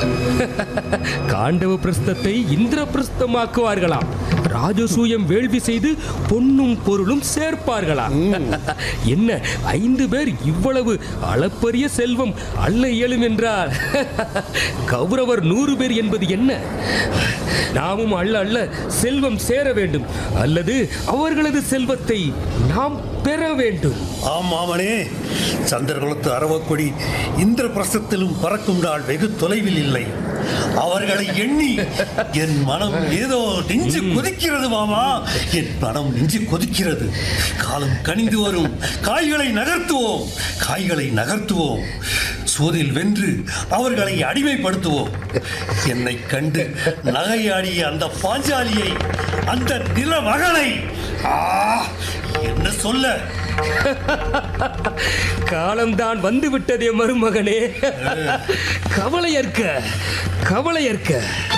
காண்டவ பிரஸ்தத்தை இந்திர பிரஸ்தமாக்குவார்களாம் ராஜசூயம் வேள்வி செய்து பொன்னும் பொருளும் சேர்ப்பார்களாம் என்ன ஐந்து பேர் இவ்வளவு அளப்பரிய செல்வம் அள்ள இயலும் என்றால் கௌரவர் நூறு பேர் என்பது என்ன நாமும் அள்ள அள்ள செல்வம் சேர வேண்டும் அல்லது அவர்களது செல்வத்தை நாம் பெற வேண்டும் ஆமாமனே சந்திரகுலத்து அரவக்கொடி இந்திர பிரசத்திலும் பறக்கும் நாள் வெகு தொலைவில் இல்லை அவர்களை எண்ணி என் மனம் ஏதோ நெஞ்சு கொதிக்கிறது மாமா என் மனம் நெஞ்சு கொதிக்கிறது காலம் கனிந்து வரும் காய்களை நகர்த்துவோம் காய்களை நகர்த்துவோம் சூதில் வென்று அவர்களை அடிமைப்படுத்துவோம் என்னை கண்டு நகையாடிய அந்த பாஞ்சாலியை அந்த நிலமகளை ஆ என்ன சொல்ல காலம்தான் வந்து விட்டதே மருமகனே கவலையற்க கவலையற்க